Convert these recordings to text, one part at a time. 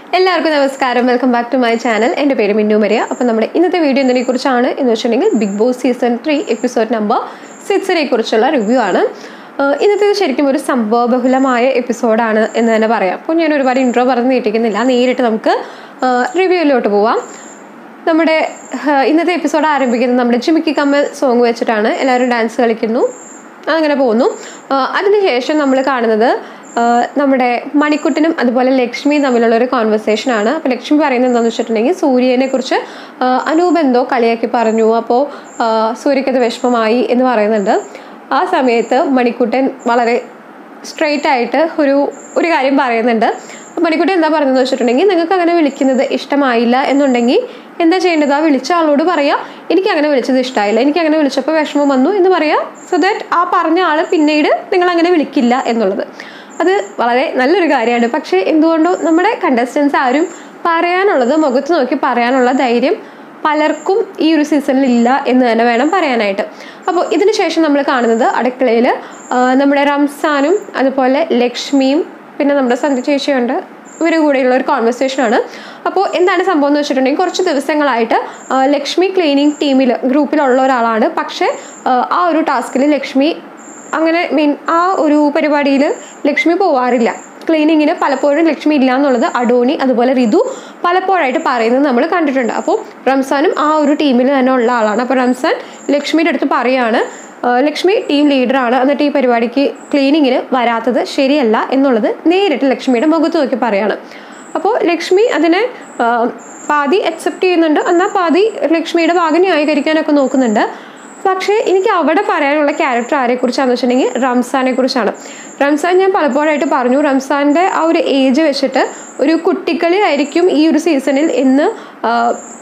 എല്ലാവർക്കും നമസ്കാരം welcome back to my channel എൻ്റെ പേര് മിന്നു മരിയ അപ്പോൾ നമ്മുടെ ഇന്നത്തെ വീഡിയോ എന്തിനെ കുറിച്ചാണ് എന്ന് വെച്ചിട്ടുണ്ടെങ്കിൽ Bigg Boss season three episode number സിക്സിനെ കുറിച്ചുള്ള റിവ്യൂ ആണ് ആഹ് ഇന്നത്തേത് ശരിക്കും ഒരു സംഭവബഹുലമായ എപ്പിസോഡാണ് എന്ന് തന്നെ പറയാം അപ്പോൾ ഞാൻ ഒരുപാട് ഇൻട്രോ പറഞ്ഞ് നീട്ടിക്കുന്നില്ല നേരിട്ട് നമുക്ക് റിവ്യൂയിലോട്ട് പോവാം നമ്മുടെ ആഹ് ഇന്നത്തെ എപ്പിസോഡ് ആരംഭിക്കുന്നത് നമ്മുടെ ജിമിക്കി കമ്മൽ സോങ് വെച്ചിട്ടാണ് എല്ലാവരും ഡാൻസ് കളിക്കുന്നു അങ്ങനെ പോകുന്നു ആഹ് അതിനുശേഷം നമ്മൾ കാണുന്നത് ആഹ് നമ്മുടെ മണിക്കുട്ടനും അതുപോലെ ലക്ഷ്മിയും തമ്മിലുള്ള ഒരു കോൺവെർസേഷൻ ആണ് അപ്പോൾ ലക്ഷ്മി പറയുന്നത് എന്താണെന്ന് വെച്ചിട്ടുണ്ടെങ്കിൽ സൂര്യനെ കുറിച്ച് ആഹ് അനൂപ് എന്തോ കളിയാക്കി പറഞ്ഞു അപ്പോൾ സൂര്യക്കത് വിഷമമായി എന്ന് പറയുന്നുണ്ട് ആ സമയത്ത് മണിക്കുട്ടൻ വളരെ സ്ട്രെയിറ്റ് ആയിട്ട് ഒരു ഒരു കാര്യം പറയുന്നുണ്ട് അപ്പോൾ മണിക്കുട്ടി എന്താ പറയുന്നത് വെച്ചിട്ടുണ്ടെങ്കിൽ നിങ്ങൾക്ക് അങ്ങനെ വിളിക്കുന്നത് ഇഷ്ടമായില്ല എന്നുണ്ടെങ്കിൽ എന്താ ചെയ്യേണ്ടത് ആ വിളിച്ച ആളോട് പറയാ എനിക്ക് അങ്ങനെ വിളിച്ചത് ഇഷ്ടമായില്ല എനിക്ക് അങ്ങനെ വിളിച്ചപ്പോൾ വിഷമം വന്നു എന്ന് പറയാ സോ ദാറ്റ് ആ പറഞ്ഞ ആൾ പിന്നീട് നിങ്ങൾ അങ്ങനെ വിളിക്കില്ല എന്നുള്ളത് അത് വളരെ നല്ലൊരു കാര്യമാണ് പക്ഷേ എന്തുകൊണ്ടോ നമ്മുടെ കണ്ടസ്റ്റൻസ് ആരും പറയാനുള്ളത് മുഖത്ത് നോക്കി പറയാനുള്ള ധൈര്യം പലർക്കും ഈ ഒരു സീസണിൽ ഇല്ല എന്ന് തന്നെ വേണം പറയാനായിട്ട് അപ്പോൾ ഇതിന് ശേഷം നമ്മൾ കാണുന്നത് അടുക്കളയിൽ നമ്മുടെ റംസാനും അതുപോലെ ലക്ഷ്മിയും പിന്നെ നമ്മുടെ സന്ധ്യ ചേച്ചിയുണ്ട് ഇവർ കൂടെയുള്ള ഒരു കോൺവെർസേഷൻ ആണ് അപ്പോൾ എന്താണ് സംഭവം എന്ന് വെച്ചിട്ടുണ്ടെങ്കിൽ കുറച്ച് ദിവസങ്ങളായിട്ട് ആ, ലക്ഷ്മി ക്ലീനിങ് ടീമിൽ ഗ്രൂപ്പിലുള്ള ഒരാളാണ് പക്ഷേ ആ, ആ ഒരു ടാസ്കിൽ ലക്ഷ്മി അങ്ങനെ മീൻ ആ ഒരു പരിപാടിയിൽ ലക്ഷ്മി പോവാറില്ല ക്ലീനിങ്ങിന് പലപ്പോഴും ലക്ഷ്മി ഇല്ല എന്നുള്ളത് അഡോണി അതുപോലെ ഋതു പലപ്പോഴായിട്ട് പറയുന്നത് നമ്മൾ കണ്ടിട്ടുണ്ട് അപ്പോൾ റംസാനും ആ ഒരു ടീമിൽ തന്നെ ഉള്ള ആളാണ് അപ്പോൾ റംസാൻ ലക്ഷ്മിയുടെ അടുത്ത് പറയാണ് ആ, ലക്ഷ്മി ടീം ലീഡറാണ് എന്നിട്ട് ഈ പരിപാടിക്ക് ക്ലീനിങ്ങിന് വരാത്തത് ശരിയല്ല എന്നുള്ളത് നേരിട്ട് ലക്ഷ്മിയുടെ മുഖത്ത് നോക്കി പറയാണ് അപ്പോൾ ലക്ഷ്മി അതിനെ ആ, പാതി അക്സെപ്റ്റ് ചെയ്യുന്നുണ്ട് എന്നാൽ പാതി ലക്ഷ്മിയുടെ ഭാഗം ന്യായീകരിക്കാനൊക്കെ നോക്കുന്നുണ്ട് പക്ഷേ എനിക്ക് അവിടെ പറയാനുള്ള ക്യാരക്ടർ ആരെക്കുറിച്ചാണെന്ന് വെച്ചിട്ടുണ്ടെങ്കിൽ റംസാനെ കുറിച്ചാണ് റംസാൻ ഞാൻ പലപ്പോഴായിട്ട് പറഞ്ഞു റംസാൻ്റെ ആ ഒരു ഏജ് വെച്ചിട്ട് ഒരു കുട്ടിക്കളി ആയിരിക്കും ഈ ഒരു സീസണിൽ എന്ന് ആ,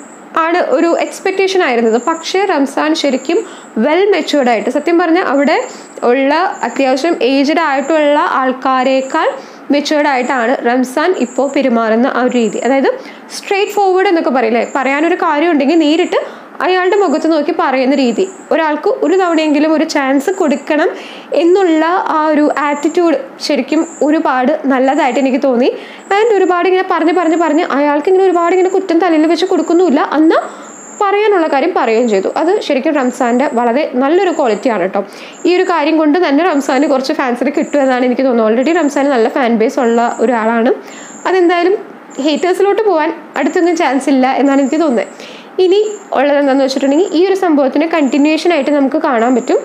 ആണ് ഒരു എക്സ്പെക്റ്റേഷൻ ആയിരുന്നത് പക്ഷേ റംസാൻ ശരിക്കും വെൽ മെച്ചുവേർഡ് ആയിട്ട് സത്യം പറഞ്ഞാൽ അവിടെ ഉള്ള അത്യാവശ്യം ഏജ്ഡ് ആയിട്ടുള്ള ആൾക്കാരേക്കാൾ മെച്ചുവേർഡ് ആയിട്ടാണ് റംസാൻ ഇപ്പോൾ പെരുമാറുന്ന ആ ഒരു രീതി അതായത് സ്ട്രേറ്റ് ഫോർവേഡ് എന്നൊക്കെ പറയില്ലേ പറയാനൊരു കാര്യം ഉണ്ടെങ്കിൽ നേരിട്ട് അയാളുടെ മുഖത്ത് നോക്കി പറയുന്ന രീതി ഒരാൾക്ക് ഒരു തവണയെങ്കിലും ഒരു ചാൻസ് കൊടുക്കണം എന്നുള്ള ആ ഒരു ആറ്റിറ്റ്യൂഡ് ശരിക്കും ഒരുപാട് നല്ലതായിട്ട് എനിക്ക് തോന്നി ആൻഡ് ഒരുപാട് ഇങ്ങനെ പറഞ്ഞ് പറഞ്ഞ് പറഞ്ഞ് അയാൾക്ക് ഇങ്ങനെ ഒരുപാട് ഇങ്ങനെ കുറ്റം തലയിൽ വെച്ച് കൊടുക്കുന്നുമില്ല എന്നാൽ പറയാനുള്ള കാര്യം പറയുകയും ചെയ്തു അത് ശരിക്കും റംസാൻ്റെ വളരെ നല്ലൊരു ക്വാളിറ്റിയാണ് കേട്ടോ ഈ ഒരു കാര്യം കൊണ്ട് തന്നെ റംസാന് കുറച്ച് ഫാൻസിന് കിട്ടുമെന്നാണ് എനിക്ക് തോന്നുന്നത് ഓൾറെഡി റംസാന് നല്ല ഫാൻ ബേസ് ഉള്ള ഒരാളാണ് അതെന്തായാലും ഹേറ്റേഴ്സിലോട്ട് പോകാൻ അടുത്തൊന്നും ചാൻസ് ഇല്ല എന്നാണ് എനിക്ക് തോന്നുന്നത് ഇനി ഉള്ളത് എന്താണെന്ന് വെച്ചിട്ടുണ്ടെങ്കിൽ ഈ ഒരു സംഭവത്തിന് കണ്ടിന്യൂഷൻ ആയിട്ട് നമുക്ക് കാണാൻ പറ്റും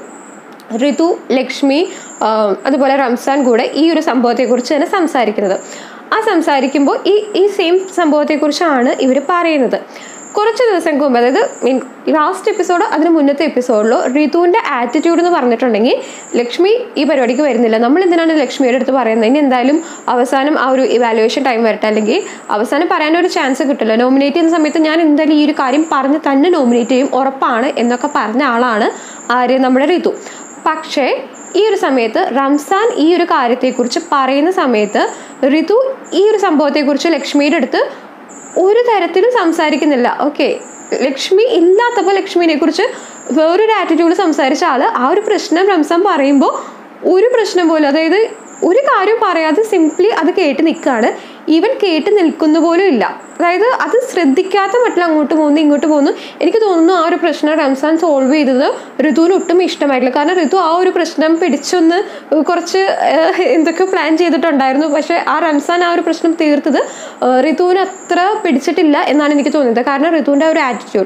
ഋതു ലക്ഷ്മി ആ, അതുപോലെ റംസാൻ കൂടെ ഈ ഒരു സംഭവത്തെക്കുറിച്ച് തന്നെ സംസാരിക്കുന്നത് ആ സംസാരിക്കുമ്പോൾ ഈ ഈ സെയിം സംഭവത്തെക്കുറിച്ചാണ് ഇവർ പറയുന്നത് കുറച്ച് ദിവസം മുമ്പ് അതായത് മീൻ ലാസ്റ്റ് എപ്പിസോഡോ അതിന് മുന്നത്തെ എപ്പിസോഡിലോ ഋതുവിൻ്റെ ആറ്റിറ്റ്യൂഡ് എന്ന് പറഞ്ഞിട്ടുണ്ടെങ്കിൽ ലക്ഷ്മി ഈ പരിപാടിക്ക് വരുന്നില്ല നമ്മൾ എന്തിനാണ് ലക്ഷ്മിയുടെ അടുത്ത് പറയുന്നത് ഇനി എന്തായാലും അവസാനം ആ ഒരു ഇവാലുവേഷൻ ടൈം വരട്ടെ അല്ലെങ്കിൽ അവസാനം പറയാനൊരു ചാൻസ് കിട്ടില്ല നോമിനേറ്റ് ചെയ്യുന്ന സമയത്ത് ഞാൻ എന്തായാലും ഈ ഒരു കാര്യം പറഞ്ഞ് തന്നെ നോമിനേറ്റ് ചെയ്യും ഉറപ്പാണ് എന്നൊക്കെ പറഞ്ഞ ആളാണ് ആര് നമ്മുടെ ഋതു പക്ഷേ ഈ ഒരു സമയത്ത് റംസാൻ ഈ ഒരു കാര്യത്തെക്കുറിച്ച് പറയുന്ന സമയത്ത് ഋതു ഈ ഒരു സംഭവത്തെക്കുറിച്ച് ലക്ഷ്മിയുടെ അടുത്ത് ഒരു തരത്തിലും സംസാരിക്കുന്നില്ല ഓക്കെ ലക്ഷ്മി ഇല്ലാത്തപ്പോൾ ലക്ഷ്മിനെ കുറിച്ച് വേറൊരു ആറ്റിറ്റ്യൂഡ് സംസാരിച്ച ആള് ആ ഒരു പ്രശ്നം റംസാൻ പറയുമ്പോൾ ഒരു പ്രശ്നം പോലും അതായത് ഒരു കാര്യം പറയാതെ സിംപ്ലി അത് കേട്ട് നിൽക്കുകയാണ് ഈവൻ കേട്ട് നിൽക്കുന്ന പോലും ഇല്ല അതായത് അത് ശ്രദ്ധിക്കാത്ത മട്ടിൽ അങ്ങോട്ട് പോകുന്നു ഇങ്ങോട്ട് പോകുന്നു എനിക്ക് തോന്നുന്നു ആ ഒരു പ്രശ്നം റംസാൻ സോൾവ് ചെയ്തത് ഋതുവിന് ഒട്ടും ഇഷ്ടമായിട്ടില്ല കാരണം ഋതു ആ ഒരു പ്രശ്നം പിടിച്ചൊന്ന് കുറച്ച് ഏഹ്, എന്തൊക്കെയോ പ്ലാൻ ചെയ്തിട്ടുണ്ടായിരുന്നു പക്ഷേ ആ റംസാൻ ആ ഒരു പ്രശ്നം തീർത്തത് ഏഹ്, ഋതുവിന് അത്ര പിടിച്ചിട്ടില്ല എന്നാണ് എനിക്ക് തോന്നുന്നത് കാരണം ഋതുവിൻ്റെ ആ ഒരു ആറ്റിറ്റ്യൂഡ്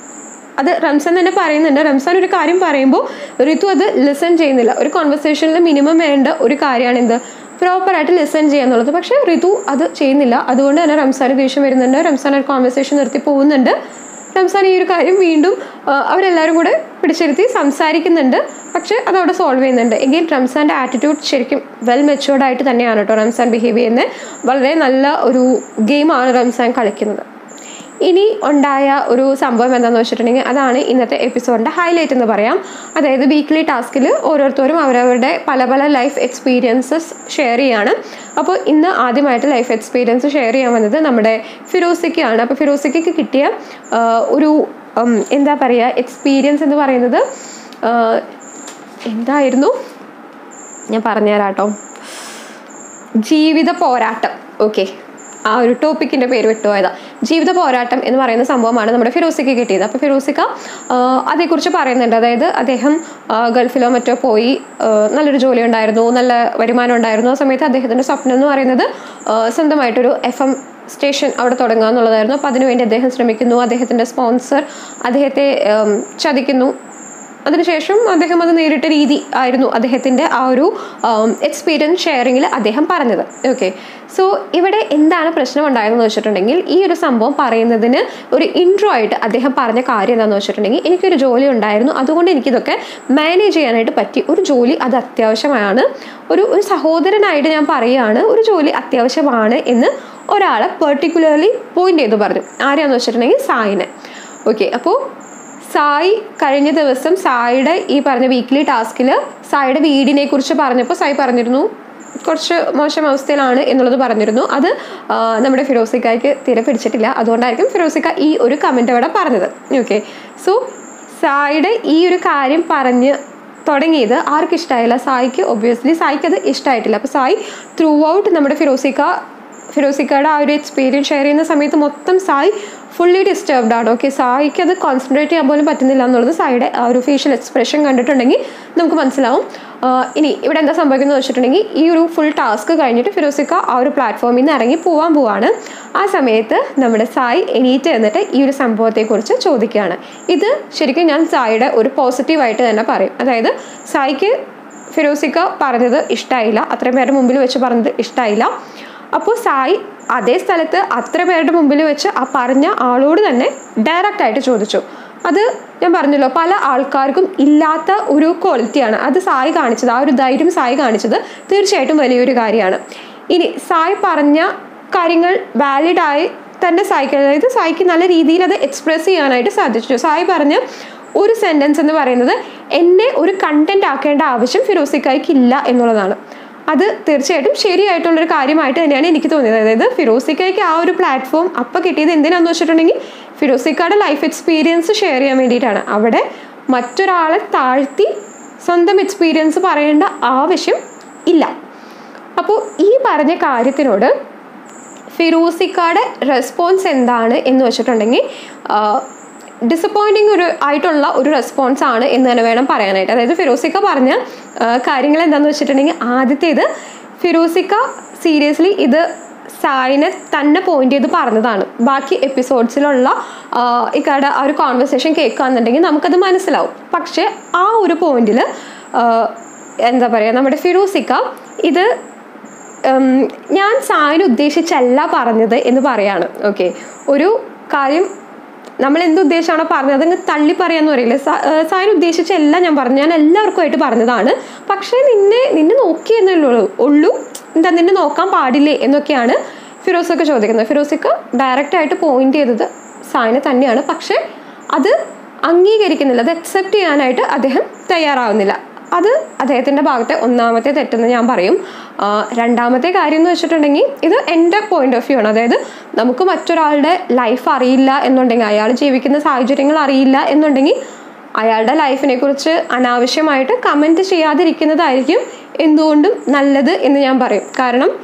അത് റംസാൻ തന്നെ പറയുന്നുണ്ട് റംസാൻ ഒരു കാര്യം പറയുമ്പോൾ ഋതു അത് ലിസൺ ചെയ്യുന്നില്ല ഒരു കോൺവെർസേഷനിൽ മിനിമം വേണ്ട ഒരു കാര്യമാണ് എന്ത് പ്രോപ്പറായിട്ട് ലിസൺ ചെയ്യുക എന്നുള്ളത് പക്ഷേ ഋതു അത് ചെയ്യുന്നില്ല അതുകൊണ്ട് തന്നെ റംസാന് ദേഷ്യം വരുന്നുണ്ട് റംസാൻ ഒരു കോൺവെർസേഷൻ നിർത്തി പോകുന്നുണ്ട് റംസാൻ ഈ ഒരു കാര്യം വീണ്ടും ആ, അവരെല്ലാവരും കൂടെ പിടിച്ചിരുത്തി സംസാരിക്കുന്നുണ്ട് പക്ഷേ അത് അവിടെ സോൾവ് ചെയ്യുന്നുണ്ട് എങ്കിൽ റംസാൻ്റെ ആറ്റിറ്റ്യൂഡ് ശരിക്കും വെൽ മെച്ചുവേർഡ് ആയിട്ട് തന്നെയാണ് കേട്ടോ റംസാൻ ബിഹേവ് ചെയ്യുന്നത് വളരെ നല്ല ഒരു ഗെയിമാണ് റംസാൻ കളിക്കുന്നത് ഇനി ഉണ്ടായ ഒരു സംഭവം എന്താണെന്ന് വെച്ചിട്ടുണ്ടെങ്കിൽ അതാണ് ഇന്നത്തെ എപ്പിസോഡിൻ്റെ ഹൈലൈറ്റ് എന്ന് പറയാം അതായത് വീക്ക്ലി ടാസ്കിൽ ഓരോരുത്തരും അവരവരുടെ പല പല ലൈഫ് എക്സ്പീരിയൻസസ് ഷെയർ ചെയ്യാണ് അപ്പോൾ ഇന്ന് ആദ്യമായിട്ട് ലൈഫ് എക്സ്പീരിയൻസ് ഷെയർ ചെയ്യാൻ വന്നത് നമ്മുടെ ഫിറോസിക്കാണ് അപ്പോൾ ഫിറോസിക്ക് കിട്ടിയ ആ, ഒരു ഉം, എന്താ പറയുക എക്സ്പീരിയൻസ് എന്ന് പറയുന്നത് ആ, എന്തായിരുന്നു ഞാൻ പറഞ്ഞുതരാം കേട്ടോ ജീവിത പോരാട്ടം ഓക്കെ ആ ഒരു ടോപ്പിക്കിന്റെ പേര് വിട്ടുപോയതാ ജീവിത പോരാട്ടം എന്ന് പറയുന്ന സംഭവമാണ് നമ്മുടെ ഫിറോസിക്ക് കിട്ടിയത് അപ്പോൾ ഫിറോസിക്ക ആ, അതേക്കുറിച്ച് പറയുന്നുണ്ട് അതായത് അദ്ദേഹം ആ, ഗൾഫിലോ മറ്റോ പോയി ആ, നല്ലൊരു ജോലി ഉണ്ടായിരുന്നു നല്ല വരുമാനം ഉണ്ടായിരുന്നു ആ സമയത്ത് അദ്ദേഹത്തിന്റെ സ്വപ്നം എന്ന് പറയുന്നത് ആ, സ്വന്തമായിട്ടൊരു എഫ് എം സ്റ്റേഷൻ അവിടെ തുടങ്ങുക എന്നുള്ളതായിരുന്നു അപ്പോൾ അതിനുവേണ്ടി അദ്ദേഹം ശ്രമിക്കുന്നു അദ്ദേഹത്തിന്റെ സ്പോൺസർ അദ്ദേഹത്തെ ഉം, ചതിക്കുന്നു അതിനുശേഷം അദ്ദേഹം അത് നേരിട്ട രീതി ആയിരുന്നു അദ്ദേഹത്തിന്റെ ആ ഒരു എക്സ്പീരിയൻസ് ഷെയറിങ്ങിൽ അദ്ദേഹം പറഞ്ഞത് ഓക്കെ സോ ഇവിടെ എന്താണ് പ്രശ്നം ഉണ്ടായതെന്ന് വെച്ചിട്ടുണ്ടെങ്കിൽ ഈ ഒരു സംഭവം പറയുന്നതിന് ഒരു ഇൻട്രോ ആയിട്ട് അദ്ദേഹം പറഞ്ഞ കാര്യം എന്താണെന്ന് വെച്ചിട്ടുണ്ടെങ്കിൽ എനിക്കൊരു ജോലി ഉണ്ടായിരുന്നു അതുകൊണ്ട് എനിക്കിതൊക്കെ മാനേജ് ചെയ്യാനായിട്ട് പറ്റി ഒരു ജോലി അത് അത്യാവശ്യമാണ് ഒരു ഒരു സഹോദരനായിട്ട് ഞാൻ പറയുകയാണ് ഒരു ജോലി അത്യാവശ്യമാണ് എന്ന് ഒരാളെ പെർട്ടിക്കുലർലി പോയിന്റ് ചെയ്ത് പറഞ്ഞു ആരെയാന്ന് വെച്ചിട്ടുണ്ടെങ്കിൽ സായിനെ ഓക്കെ അപ്പോൾ സായി കഴിഞ്ഞ ദിവസം സായിയുടെ ഈ പറഞ്ഞ വീക്ക്ലി ടാസ്കിൽ സായിയുടെ വീടിനെ കുറിച്ച് പറഞ്ഞപ്പോൾ സായി പറഞ്ഞിരുന്നു കുറച്ച് മോശം അവസ്ഥയിലാണ് എന്നുള്ളത് പറഞ്ഞിരുന്നു അത് ആ, നമ്മുടെ ഫിറോസിക്കായ്ക്ക് തീരെ പിടിച്ചിട്ടില്ല അതുകൊണ്ടായിരിക്കും ഫിറോസിക്ക ഈ ഒരു കമൻ്റ് അവിടെ പറഞ്ഞത് ഓക്കെ സോ സായിയുടെ ഈ ഒരു കാര്യം പറഞ്ഞ് തുടങ്ങിയത് ആർക്കും ഇഷ്ടമായില്ല സായിക്ക് ഒബ്വിയസ്ലി സായിക്ക് അത് ഇഷ്ടമായിട്ടില്ല അപ്പോൾ സായി ത്രൂ ഔട്ട് നമ്മുടെ ഫിറോസിക്ക ഫിറോസിക്കയുടെ ആ ഒരു എക്സ്പീരിയൻസ് ഷെയർ ചെയ്യുന്ന സമയത്ത് മൊത്തം സായി ഫുള്ളി ഡിസ്റ്റർബ്ഡ് ആണ് ഓക്കെ സായിക്ക് അത് കോൺസെൻട്രേറ്റ് ചെയ്യാൻ പോലും പറ്റുന്നില്ല എന്നുള്ളത് സായിയുടെ ആ ഒരു ഫേഷ്യൽ എക്സ്പ്രഷൻ കണ്ടിട്ടുണ്ടെങ്കിൽ നമുക്ക് മനസ്സിലാവും ആഹ് ഇനി ഇവിടെ എന്താ സംഭവിക്കുന്നത് വെച്ചിട്ടുണ്ടെങ്കിൽ ഈ ഒരു ഫുൾ ടാസ്ക് കഴിഞ്ഞിട്ട് ഫിറോസിക്ക ആ ഒരു പ്ലാറ്റ്ഫോമിൽ നിന്ന് ഇറങ്ങി പോവാൻ പോവാണ് ആ സമയത്ത് നമ്മുടെ സായി എണീറ്റ് എന്നിട്ട് ഈ ഒരു സംഭവത്തെക്കുറിച്ച് ചോദിക്കുകയാണ് ഇത് ശരിക്കും ഞാൻ സായിയുടെ ഒരു പോസിറ്റീവായിട്ട് തന്നെ പറയും അതായത് സായിക്ക് ഫിറോസിക്ക പറഞ്ഞത് ഇഷ്ടമായില്ല അത്രയും പേരുടെ മുമ്പിൽ വെച്ച് പറഞ്ഞത് ഇഷ്ടമായില്ല അപ്പോൾ സായി അതേ സ്ഥലത്ത് അത്ര പേരുടെ മുമ്പിൽ വെച്ച് ആ പറഞ്ഞ ആളോട് തന്നെ ഡയറക്റ്റ് ആയിട്ട് ചോദിച്ചു അത് ഞാൻ പറഞ്ഞല്ലോ പല ആൾക്കാർക്കും ഇല്ലാത്ത ഒരു ക്വാളിറ്റിയാണ് അത് സായി കാണിച്ചത് ആ ഒരു ധൈര്യം സായി കാണിച്ചത് തീർച്ചയായിട്ടും വലിയൊരു കാര്യമാണ് ഇനി സായി പറഞ്ഞ കാര്യങ്ങൾ വാലിഡ് ആയി തന്നെ സായിക്ക് അതായത് സായിക്ക് നല്ല രീതിയിൽ അത് എക്സ്പ്രസ് ചെയ്യാനായിട്ട് സാധിച്ചു സായി പറഞ്ഞ ഒരു സെന്റൻസ് എന്ന് പറയുന്നത് എന്നെ ഒരു കണ്ടന്റ് ആക്കേണ്ട ആവശ്യം ഫിറോസിക്കായ്ക്ക് ഇല്ല എന്നുള്ളതാണ് അത് തീർച്ചയായിട്ടും ശരിയായിട്ടുള്ളൊരു കാര്യമായിട്ട് തന്നെയാണ് എനിക്ക് തോന്നിയത് അതായത് ഫിറോസിക്കയ്ക്ക് ആ ഒരു പ്ലാറ്റ്ഫോം അപ്പം കിട്ടിയത് എന്തിനാന്ന് വെച്ചിട്ടുണ്ടെങ്കിൽ ഫിറോസിക്കയുടെ ലൈഫ് എക്സ്പീരിയൻസ് ഷെയർ ചെയ്യാൻ വേണ്ടിയിട്ടാണ് അവിടെ മറ്റൊരാളെ താഴ്ത്തി സ്വന്തം എക്സ്പീരിയൻസ് പറയേണ്ട ആവശ്യം ഇല്ല അപ്പോൾ ഈ പറഞ്ഞ കാര്യത്തിനോട് ഫിറൂസിക്കയുടെ റെസ്പോൺസ് എന്താണ് എന്ന് വെച്ചിട്ടുണ്ടെങ്കിൽ ഡിസപ്പോയിൻറ്റിങ് ഒരു ആയിട്ടുള്ള ഒരു റെസ്പോൺസ് ആണ് എന്ന് തന്നെ വേണം പറയാനായിട്ട് അതായത് ഫിറോസിക്ക പറഞ്ഞ ആ, കാര്യങ്ങൾ എന്താണെന്ന് വെച്ചിട്ടുണ്ടെങ്കിൽ ആദ്യത്തേത് ഫിറോസിക്ക സീരിയസ്ലി ഇത് സായിനെ തന്നെ പോയിന്റ് ചെയ്ത് പറഞ്ഞതാണ് ബാക്കി എപ്പിസോഡ്സിലുള്ള ഇക്കയുടെ ആ ഒരു കോൺവെർസേഷൻ കേൾക്കുകയെന്നുണ്ടെങ്കിൽ നമുക്കത് മനസ്സിലാവും പക്ഷേ ആ ഒരു പോയിന്റിൽ എന്താ പറയുക നമ്മുടെ ഫിറോസിക്ക ഇത് ഉം, ഞാൻ സായിന് ഉദ്ദേശിച്ചല്ല പറഞ്ഞത് എന്ന് പറയാണ് ഓക്കെ ഒരു കാര്യം നമ്മൾ എന്ത് ഉദ്ദേശമാണോ പറഞ്ഞത് അങ്ങ് തള്ളി പറയാന്ന് പറയില്ല സായിന് ഉദ്ദേശിച്ചല്ല ഞാൻ പറഞ്ഞു ഞാൻ എല്ലാവർക്കുമായിട്ട് പറഞ്ഞതാണ് പക്ഷേ നിന്നെ നിന്നെ നോക്കി എന്നല്ലേ ഉള്ളൂ ഉള്ളൂ എന്താ നിന്നെ നോക്കാൻ പാടില്ലേ എന്നൊക്കെയാണ് ഫിറോസൊക്കെ ചോദിക്കുന്നത് ഫിറോസിക്ക് ഡയറക്റ്റ് ആയിട്ട് പോയിന്റ് ചെയ്തത് സായിനെ തന്നെയാണ് പക്ഷേ അത് അംഗീകരിക്കുന്നില്ല അത് അക്സെപ്റ്റ് ചെയ്യാനായിട്ട് അദ്ദേഹം തയ്യാറാവുന്നില്ല അത് അദ്ദേഹത്തിൻ്റെ ഭാഗത്തെ ഒന്നാമത്തെ തെറ്റെന്ന് ഞാൻ പറയും ആ, രണ്ടാമത്തെ കാര്യം എന്ന് വെച്ചിട്ടുണ്ടെങ്കിൽ ഇത് എൻ്റെ പോയിന്റ് ഓഫ് വ്യൂ ആണ് അതായത് നമുക്ക് മറ്റൊരാളുടെ ലൈഫ് അറിയില്ല എന്നുണ്ടെങ്കിൽ അയാൾ ജീവിക്കുന്ന സാഹചര്യങ്ങൾ അറിയില്ല എന്നുണ്ടെങ്കിൽ അയാളുടെ ലൈഫിനെ കുറിച്ച് അനാവശ്യമായിട്ട് കമൻറ്റ് ചെയ്യാതിരിക്കുന്നതായിരിക്കും എന്തുകൊണ്ടും നല്ലത് എന്ന് ഞാൻ പറയും കാരണം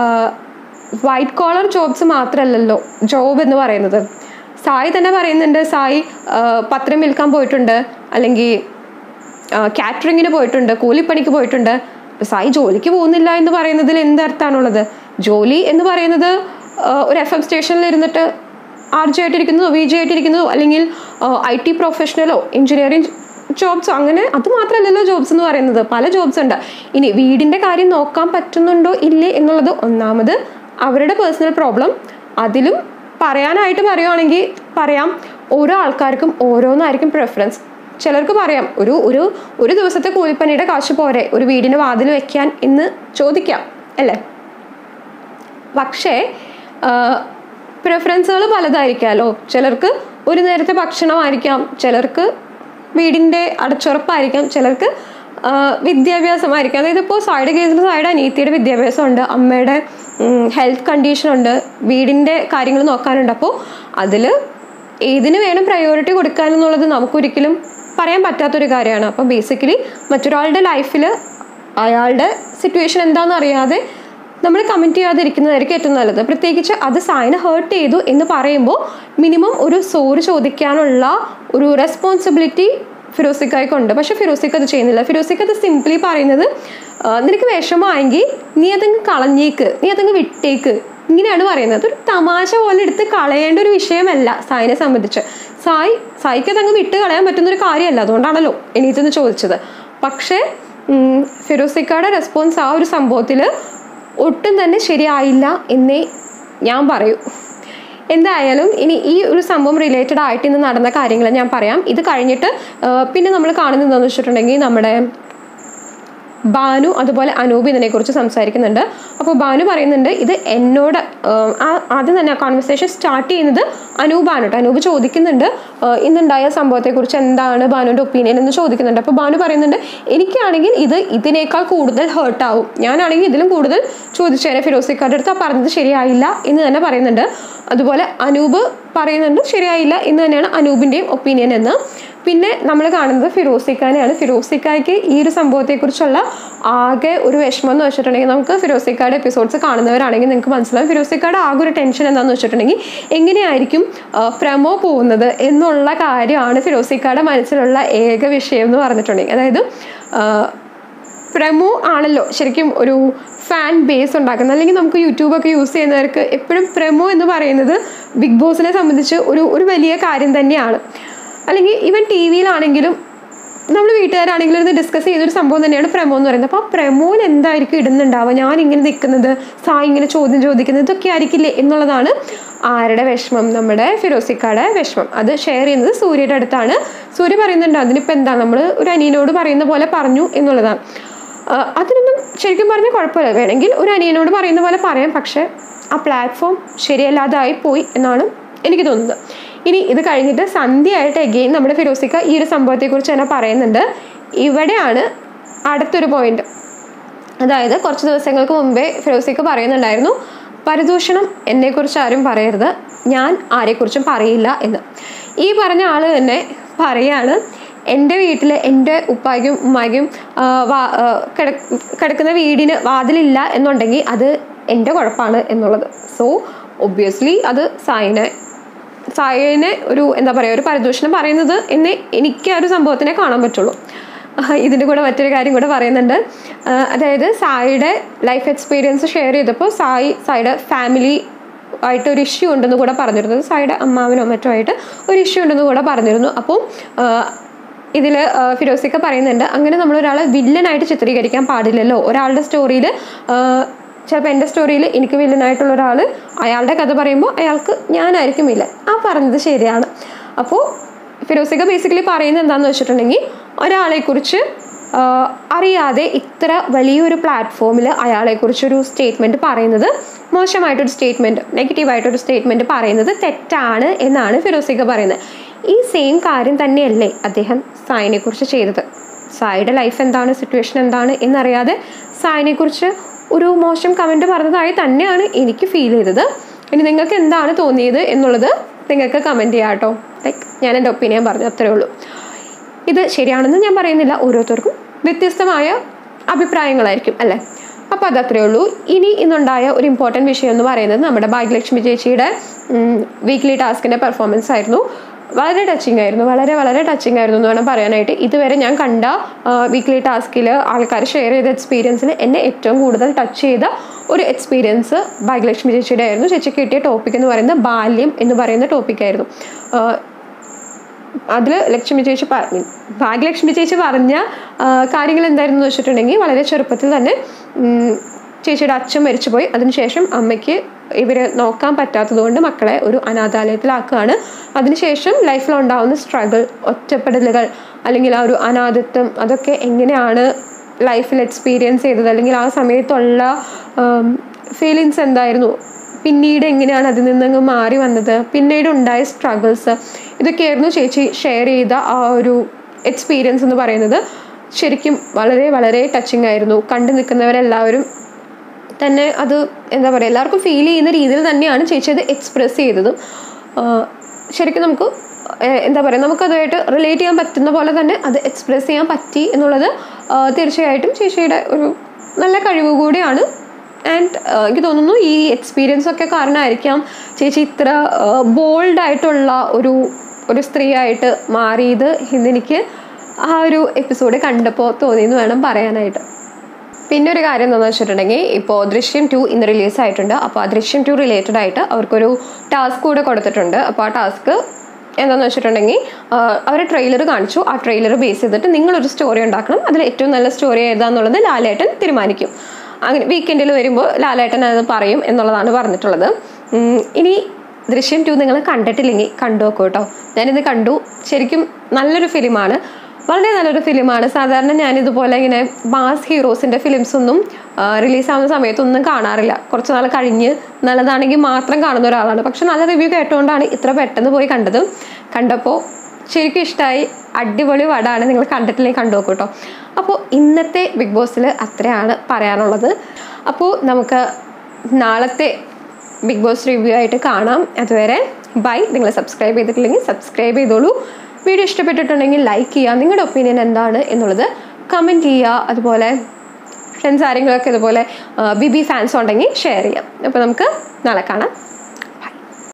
വൈറ്റ് കോളർ ജോബ്സ് മാത്രമല്ലല്ലോ ജോബ് എന്ന് പറയുന്നത് സായി തന്നെ പറയുന്നുണ്ട് സായി ആ, പത്രം വിൽക്കാൻ പോയിട്ടുണ്ട് അല്ലെങ്കിൽ കാറ്ററിങ്ങിന് പോയിട്ടുണ്ട് കൂലിപ്പണിക്ക് പോയിട്ടുണ്ട് ഇപ്പൊ സായി ജോലിക്ക് പോകുന്നില്ല എന്ന് പറയുന്നതിൽ എന്ത് അർത്ഥമാണുള്ളത് ജോലി എന്ന് പറയുന്നത് ആ, ഒരു എഫ് എം സ്റ്റേഷനിൽ ഇരുന്നിട്ട് ആർ ജി ആയിട്ടിരിക്കുന്നതോ വി ജി ആയിട്ടിരിക്കുന്നതോ അല്ലെങ്കിൽ ഐ ടി പ്രൊഫഷണലോ എഞ്ചിനീയറിംഗ് ജോബ്സോ അങ്ങനെ അത് മാത്രമല്ലല്ലോ ജോബ്സ് എന്ന് പറയുന്നത് പല ജോബ്സ് ഉണ്ട് ഇനി വീടിന്റെ കാര്യം നോക്കാൻ പറ്റുന്നുണ്ടോ ഇല്ലേ എന്നുള്ളത് ഒന്നാമത് അവരുടെ പേഴ്സണൽ പ്രോബ്ലം അതിലും പറയാനായിട്ട് പറയുവാണെങ്കിൽ പറയാം ഓരോ ആൾക്കാർക്കും ഓരോന്നായിരിക്കും പ്രിഫറൻസ് ചിലർക്ക് പറയാം ഒരു ഒരു ഒരു ദിവസത്തെ കൂലിപ്പണിയുടെ കാശ് പോരെ ഒരു വീടിന് വാതിൽ വെക്കാൻ എന്ന് ചോദിക്കാം അല്ലേ പക്ഷേ പ്രിഫറൻസുകൾ പലതായിരിക്കാമല്ലോ ചിലർക്ക് ഒരു നേരത്തെ ഭക്ഷണമായിരിക്കാം ചിലർക്ക് വീടിൻ്റെ അടച്ചുറപ്പായിരിക്കാം ചിലർക്ക് ആ, വിദ്യാഭ്യാസമായിരിക്കാം അതായത് ഇപ്പോൾ സായുടെ കേസിൽ സായുടെ അനിയത്തിയുടെ വിദ്യാഭ്യാസമുണ്ട് അമ്മയുടെ ഹെൽത്ത് കണ്ടീഷനുണ്ട് വീടിൻ്റെ കാര്യങ്ങൾ നോക്കാനുണ്ട് അപ്പോൾ അതിൽ ഏതിന് വേണം പ്രയോറിറ്റി കൊടുക്കാൻ എന്നുള്ളത് നമുക്കൊരിക്കലും പറയാൻ പറ്റാത്തൊരു കാര്യമാണ് അപ്പം ബേസിക്കലി മറ്റൊരാളുടെ ലൈഫിൽ അയാളുടെ സിറ്റുവേഷൻ എന്താണെന്ന് അറിയാതെ നമ്മൾ കമൻറ്റ് ചെയ്യാതിരിക്കുന്നതായിരിക്കും ഏറ്റവും നല്ലത് പ്രത്യേകിച്ച് അത് സായിനെ ഹേർട്ട് ചെയ്തു എന്ന് പറയുമ്പോൾ മിനിമം ഒരു സോറി ചോദിക്കാനുള്ള ഒരു റെസ്പോൺസിബിലിറ്റി ഫിറോസിക്കായ്ക്കുണ്ട് പക്ഷെ ഫിറോസിക്ക് അത് ചെയ്യുന്നില്ല ഫിറോസിക്ക് അത് സിംപ്ലി പറയുന്നത് ആ, നിനക്ക് വിഷമമായെങ്കിൽ നീ അതങ്ങ് കളഞ്ഞേക്ക് നീ അതങ്ങ് വിട്ടേക്ക് ഇങ്ങനെയാണ് പറയുന്നത് അതൊരു തമാശ പോലെ എടുത്ത് കളയേണ്ട ഒരു വിഷയമല്ല സായിനെ സംബന്ധിച്ച് സായി സായിക്ക് അതങ്ങ് വിട്ട് കളയാൻ പറ്റുന്ന ഒരു കാര്യമല്ല അതുകൊണ്ടാണല്ലോ എനിക്കൊന്ന് ചോദിച്ചത് പക്ഷേ ഉം, ഫിറോസിക്കയുടെ റെസ്പോൺസ് ആ ഒരു സംഭവത്തിൽ ഒട്ടും തന്നെ ശരിയായില്ല എന്നേ ഞാൻ പറയൂ എന്തായാലും ഇനി ഈ ഒരു സംഭവം റിലേറ്റഡ് ആയിട്ട് ഇന്ന് നടന്ന കാര്യങ്ങൾ ഞാൻ പറയാം ഇത് കഴിഞ്ഞിട്ട് ആ, പിന്നെ നമ്മൾ കാണുന്നത് എന്താണെന്ന് വെച്ചിട്ടുണ്ടെങ്കിൽ നമ്മുടെ ബാനു അതുപോലെ അനൂപ് ഇതിനെക്കുറിച്ച് സംസാരിക്കുന്നുണ്ട് അപ്പോൾ ബാനു പറയുന്നുണ്ട് ഇത് എന്നോട് ആഹ്, ആ- ആദ്യം തന്നെ ആ കോൺവെർസേഷൻ സ്റ്റാർട്ട് ചെയ്യുന്നത് അനൂപാണ് കേട്ടോ അനൂപ് ചോദിക്കുന്നുണ്ട് ആഹ്, ഇന്നുണ്ടായ സംഭവത്തെക്കുറിച്ച് എന്താണ് ബാനുവിൻ്റെ ഒപ്പീനിയൻ എന്ന് ചോദിക്കുന്നുണ്ട് അപ്പോൾ ബാനു പറയുന്നുണ്ട് എനിക്കാണെങ്കിൽ ഇത് ഇതിനേക്കാൾ കൂടുതൽ ഹേർട്ട് ആവും ഞാനാണെങ്കിൽ ഇതിലും കൂടുതൽ ചോദിച്ചേനെ ഫിറോസിക്കാരുടെ അടുത്ത് ആ പറഞ്ഞത് ശരിയായില്ല എന്ന് തന്നെ പറയുന്നുണ്ട് അതുപോലെ അനൂപ് പറയുന്നുണ്ട് ശരിയായില്ല എന്ന് തന്നെയാണ് അനൂപിൻ്റെയും ഒപ്പീനിയൻ എന്ന് പിന്നെ നമ്മൾ കാണുന്നത് ഫിറോസിക്കാനെയാണ് ഫിറോസിക്കായ്ക്ക് ഈ ഒരു സംഭവത്തെക്കുറിച്ചുള്ള ആകെ ഒരു വിഷമം എന്ന് വെച്ചിട്ടുണ്ടെങ്കിൽ നമുക്ക് ഫിറോസിക്കായുടെ എപ്പിസോഡ്സ് കാണുന്നവരാണെങ്കിൽ നിങ്ങൾക്ക് മനസ്സിലാവും ഫിറോസിക്കായുടെ ആകെ ഒരു ടെൻഷൻ എന്താണെന്ന് വെച്ചിട്ടുണ്ടെങ്കിൽ എങ്ങനെയായിരിക്കും ആ, പ്രമോ പോകുന്നത് എന്നുള്ള കാര്യമാണ് ഫിറോസിക്കായുടെ മനസ്സിലുള്ള ഏക വിഷയം എന്ന് പറഞ്ഞിട്ടുണ്ടെങ്കിൽ അതായത് ആ, പ്രമോ ആണല്ലോ ശരിക്കും ഒരു ഫാൻ ബേസ് ഉണ്ടാക്കുന്നത് അല്ലെങ്കിൽ നമുക്ക് യൂട്യൂബൊക്കെ യൂസ് ചെയ്യുന്നവർക്ക് എപ്പോഴും പ്രമോ എന്ന് പറയുന്നത് ബിഗ് ബോസിനെ സംബന്ധിച്ച് ഒരു ഒരു വലിയ കാര്യം തന്നെയാണ് അല്ലെങ്കിൽ ഈവൻ ടി വിയിലാണെങ്കിലും നമ്മൾ വീട്ടുകാരാണെങ്കിലും ഇത് ഡിസ്കസ് ചെയ്തൊരു സംഭവം തന്നെയാണ് പ്രമോ എന്ന് പറയുന്നത് അപ്പോൾ ആ പ്രമോയിൽ എന്തായിരിക്കും ഇടുന്നുണ്ടാവുക ഞാൻ ഇങ്ങനെ നിൽക്കുന്നത് സായി ഇങ്ങനെ ചോദ്യം ചോദിക്കുന്നത് ഇതൊക്കെ ആയിരിക്കില്ലേ എന്നുള്ളതാണ് ആരുടെ വിഷമം നമ്മുടെ ഫിറോസിക്കാടെ വിഷമം അത് ഷെയർ ചെയ്യുന്നത് സൂര്യയുടെ അടുത്താണ് സൂര്യ പറയുന്നുണ്ട് അതിനിപ്പോൾ എന്താ നമ്മൾ ഒരു അനിയനോട് പറയുന്ന പോലെ പറഞ്ഞു എന്നുള്ളതാണ് ആ, അതിനൊന്നും ശരിക്കും പറഞ്ഞാൽ കുഴപ്പമില്ല വേണമെങ്കിൽ ഒരു അനിയനോട് പറയുന്ന പോലെ പറയാം പക്ഷേ ആ പ്ലാറ്റ്ഫോം ശരിയല്ലാതായി പോയി എന്നാണ് എനിക്ക് തോന്നുന്നത് ഇനി ഇത് കഴിഞ്ഞിട്ട് സന്ധ്യയായിട്ട് എഗെയിൻ നമ്മുടെ ഫിറോസിക്ക ഈ ഒരു സംഭവത്തെക്കുറിച്ച് തന്നെ പറയുന്നുണ്ട് ഇവിടെയാണ് അടുത്തൊരു പോയിന്റ് അതായത് കുറച്ച് ദിവസങ്ങൾക്ക് മുമ്പേ ഫിറോസിക്ക് പറയുന്നുണ്ടായിരുന്നു പരിദൂഷണം എന്നെക്കുറിച്ച് ആരും പറയരുത് ഞാൻ ആരെക്കുറിച്ചും പറയില്ല എന്ന് ഈ പറഞ്ഞ ആൾ തന്നെ പറയാണ് എൻ്റെ വീട്ടിൽ എൻ്റെ ഉപ്പായ്ക്കും ഉമ്മായ്ക്കും ആ, വാ- ആ, കിട- കിടക്കുന്ന വീടിന് വാതിലില്ല എന്നുണ്ടെങ്കിൽ അത് എൻ്റെ കുഴപ്പമാണ് എന്നുള്ളത് സോ ഒബ്വിയസ്ലി അത് സായിനെ സായിനെ ഒരു എന്താ പറയുക ഒരു പരിദൂഷണം പറയുന്നത് എന്ന് എനിക്ക് ആ ഒരു സംഭവത്തിനെ കാണാൻ പറ്റുള്ളൂ ആഹ് ഇതിൻ്റെ കൂടെ മറ്റൊരു കാര്യം കൂടെ പറയുന്നുണ്ട് ആഹ് അതായത് സായിയുടെ ലൈഫ് എക്സ്പീരിയൻസ് ഷെയർ ചെയ്തപ്പോൾ സായി സായിയുടെ ഫാമിലി ആയിട്ട് ഒരു ഇഷ്യൂ ഉണ്ടെന്ന് കൂടെ പറഞ്ഞിരുന്നു സായിയുടെ അമ്മാവനോ മറ്റോ ആയിട്ട് ഒരു ഇഷ്യൂ ഉണ്ടെന്ന് കൂടെ പറഞ്ഞിരുന്നു അപ്പോൾ ഇതിൽ ഫിറോസിക്ക പറയുന്നുണ്ട് അങ്ങനെ നമ്മൾ ഒരാളെ വില്ലനായിട്ട് ചിത്രീകരിക്കാൻ പാടില്ലല്ലോ ഒരാളുടെ സ്റ്റോറിയിൽ ചിലപ്പോൾ എൻ്റെ സ്റ്റോറിയിൽ എനിക്ക് വില്ലനായിട്ടുള്ള ഒരാൾ അയാളുടെ കഥ പറയുമ്പോൾ അയാൾക്ക് ഞാനായിരിക്കും വില്ലൻ ആ പറഞ്ഞത് ശരിയാണ് അപ്പോൾ ഫിറോസിക്ക ബേസിക്കലി പറയുന്നത് എന്താണെന്ന് വെച്ചിട്ടുണ്ടെങ്കിൽ ഒരാളെക്കുറിച്ച് ആഹ് അറിയാതെ ഇത്ര വലിയൊരു പ്ലാറ്റ്ഫോമിൽ അയാളെക്കുറിച്ചൊരു സ്റ്റേറ്റ്മെൻറ്റ് പറയുന്നത് മോശമായിട്ടൊരു സ്റ്റേറ്റ്മെൻറ്റ് നെഗറ്റീവായിട്ടൊരു സ്റ്റേറ്റ്മെൻറ്റ് പറയുന്നത് തെറ്റാണ് എന്നാണ് ഫിറോസിക്ക പറയുന്നത് ഈ സെയിം കാര്യം തന്നെയല്ലേ അദ്ദേഹം സായിനെക്കുറിച്ച് ചെയ്തത് സായിയുടെ ലൈഫ് എന്താണ് സിറ്റുവേഷൻ എന്താണ് എന്നറിയാതെ സായിനെക്കുറിച്ച് ഒരു മോശം കമൻറ്റ് പറഞ്ഞതായി തന്നെയാണ് എനിക്ക് ഫീൽ ചെയ്തത് ഇനി നിങ്ങൾക്ക് എന്താണ് തോന്നിയത് എന്നുള്ളത് നിങ്ങൾക്ക് കമൻറ്റ് ചെയ്യാം കേട്ടോ ലൈക്ക് ഞാൻ എൻ്റെ ഒപ്പീനിയൻ പറഞ്ഞു അത്രേ ഉള്ളൂ ഇത് ശരിയാണെന്ന് ഞാൻ പറയുന്നില്ല ഓരോരുത്തർക്കും വ്യത്യസ്തമായ അഭിപ്രായങ്ങളായിരിക്കും അല്ലേ അപ്പോൾ അതത്രേ ഉള്ളൂ ഇനി ഇന്നുണ്ടായ ഒരു ഇമ്പോർട്ടൻറ്റ് വിഷയം എന്ന് പറയുന്നത് നമ്മുടെ ഭാഗ്യലക്ഷ്മി ചേച്ചിയുടെ വീക്ക്ലി ടാസ്കിൻ്റെ പെർഫോമൻസ് ആയിരുന്നു വളരെ ടച്ചിങ് ആയിരുന്നു വളരെ വളരെ ടച്ചിങ് ആയിരുന്നു എന്ന് വേണം പറയാനായിട്ട് ഇതുവരെ ഞാൻ കണ്ട വീക്ക്ലി ടാസ്കിൽ ആൾക്കാർ ഷെയർ ചെയ്ത എക്സ്പീരിയൻസിൽ എന്നെ ഏറ്റവും കൂടുതൽ ടച്ച് ചെയ്ത ഒരു എക്സ്പീരിയൻസ് ഭാഗ്യലക്ഷ്മി ചേച്ചിയുടെ ആയിരുന്നു ചേച്ചിക്ക് കിട്ടിയ ടോപ്പിക് എന്ന് പറയുന്നത് ബാല്യം എന്ന് പറയുന്ന ടോപ്പിക്കായിരുന്നു അതിൽ ലക്ഷ്മി ചേച്ചി പ- ഭാഗ്യലക്ഷ്മി ചേച്ചി പറഞ്ഞ ആ, കാര്യങ്ങൾ എന്തായിരുന്നു എന്ന് വെച്ചിട്ടുണ്ടെങ്കിൽ വളരെ ചെറുപ്പത്തിൽ തന്നെ ഉം, ചേച്ചിയുടെ അച്ഛൻ മരിച്ചുപോയി അതിനുശേഷം അമ്മയ്ക്ക് ഇവരെ നോക്കാൻ പറ്റാത്തതുകൊണ്ട് മക്കളെ ഒരു അനാഥാലയത്തിലാക്കുകയാണ് അതിനുശേഷം ലൈഫിൽ ഉണ്ടാകുന്ന സ്ട്രഗിൾ ഒറ്റപ്പെടലുകൾ അല്ലെങ്കിൽ ആ ഒരു അനാഥത്വം അതൊക്കെ എങ്ങനെയാണ് ലൈഫിൽ എക്സ്പീരിയൻസ് ചെയ്തത് അല്ലെങ്കിൽ ആ സമയത്തുള്ള ഫീലിങ്സ് എന്തായിരുന്നു പിന്നീട് എങ്ങനെയാണ് അതിൽ നിന്നങ്ങ് മാറി വന്നത് പിന്നീട് ഉണ്ടായ സ്ട്രഗിൾസ് ഇതൊക്കെയായിരുന്നു ചേച്ചി ഷെയർ ചെയ്ത ആ ഒരു എക്സ്പീരിയൻസ് എന്ന് പറയുന്നത് ശരിക്കും വളരെ വളരെ ടച്ചിങ് ആയിരുന്നു കണ്ടു നിൽക്കുന്നവരെല്ലാവരും തന്നെ അത് എന്താ പറയുക എല്ലാവർക്കും ഫീൽ ചെയ്യുന്ന രീതിയിൽ തന്നെയാണ് ചേച്ചി അത് എക്സ്പ്രസ് ചെയ്തതും ആഹ് ശരിക്കും നമുക്ക് ഏഹ് എന്താ പറയുക നമുക്കതുമായിട്ട് റിലേറ്റ് ചെയ്യാൻ പറ്റുന്ന പോലെ തന്നെ അത് എക്സ്പ്രസ് ചെയ്യാൻ പറ്റി എന്നുള്ളത് ആഹ് തീർച്ചയായിട്ടും ചേച്ചിയുടെ ഒരു നല്ല കഴിവ് കൂടിയാണ് ആൻഡ് എനിക്ക് തോന്നുന്നു ഈ എക്സ്പീരിയൻസ് ഒക്കെ കാരണമായിരിക്കാം ചേച്ചി ഇത്ര ബോൾഡ് ആയിട്ടുള്ള ഒരു ഒരു സ്ത്രീയായിട്ട് മാറിയത് എന്നെനിക്ക് ആ ഒരു എപ്പിസോഡ് കണ്ടപ്പോൾ തോന്നിയെന്ന് വേണം പറയാനായിട്ട് പിന്നെ ഒരു കാര്യം എന്താണെന്ന് വെച്ചിട്ടുണ്ടെങ്കിൽ ഇപ്പോൾ ദൃശ്യം ടു ഇന്ന് റിലീസ് ആയിട്ടുണ്ട് അപ്പോൾ ആ ദൃശ്യം ടു റിലേറ്റഡ് ആയിട്ട് അവർക്കൊരു ടാസ്ക് കൂടെ കൊടുത്തിട്ടുണ്ട് അപ്പോൾ ആ ടാസ്ക് എന്താണെന്ന് വെച്ചിട്ടുണ്ടെങ്കിൽ അവർ ട്രെയിലർ കാണിച്ചു ആ ട്രെയിലർ ബേസ് ചെയ്തിട്ട് നിങ്ങളൊരു സ്റ്റോറി ഉണ്ടാക്കണം അതിൽ ഏറ്റവും നല്ല സ്റ്റോറി ഏതാന്നുള്ളത് ലാലേട്ടൻ തീരുമാനിക്കും അങ്ങനെ വീക്കെൻഡിൽ വരുമ്പോൾ ലാലേട്ടൻ അത് പറയും എന്നുള്ളതാണ് പറഞ്ഞിട്ടുള്ളത് ഉം, ഇനി ദൃശ്യം ടു നിങ്ങൾ കണ്ടിട്ടില്ലെങ്കിൽ കണ്ടു നോക്കൂ കേട്ടോ ഞാനിത് കണ്ടു ശരിക്കും നല്ലൊരു ഫിലിമാണ് വളരെ നല്ലൊരു ഫിലിമാണ് സാധാരണ ഞാൻ ഇതുപോലെ ഇങ്ങനെ മാസ് ഹീറോസിന്റെ ഫിലിംസ് ഒന്നും റിലീസാവുന്ന സമയത്തൊന്നും കാണാറില്ല കുറച്ച് നാൾ കഴിഞ്ഞ് നല്ലതാണെങ്കിൽ മാത്രം കാണുന്ന ഒരാളാണ് പക്ഷെ നല്ല റിവ്യൂ കേട്ടുകൊണ്ടാണ് ഇത്ര പെട്ടെന്ന് പോയി കണ്ടത് കണ്ടപ്പോൾ ശരിക്കും ഇഷ്ടമായി അടിപൊളി വടാണ് നിങ്ങൾ കണ്ടിട്ടില്ലെങ്കിൽ കണ്ടു നോക്കൂ കേട്ടോ അപ്പോൾ ഇന്നത്തെ ബിഗ് ബോസിൽ അത്രയാണ് പറയാനുള്ളത് അപ്പോൾ നമുക്ക് നാളത്തെ ബിഗ് ബോസ് റിവ്യൂ ആയിട്ട് കാണാം അതുവരെ ബൈ നിങ്ങൾ സബ്സ്ക്രൈബ് ചെയ്തിട്ടില്ലെങ്കിൽ സബ്സ്ക്രൈബ് ചെയ്തോളൂ വീഡിയോ ഇഷ്ടപ്പെട്ടിട്ടുണ്ടെങ്കിൽ ലൈക്ക് ചെയ്യുക നിങ്ങളുടെ ഒപ്പീനിയൻ എന്താണ് എന്നുള്ളത് കമൻറ്റ് ചെയ്യുക അതുപോലെ ഫ്രണ്ട്സ് ആരെങ്കിലുമൊക്കെ ഇതുപോലെ ബി ബി ഫാൻസ് ഉണ്ടെങ്കിൽ ഷെയർ ചെയ്യാം അപ്പോൾ നമുക്ക് നാളെ കാണാം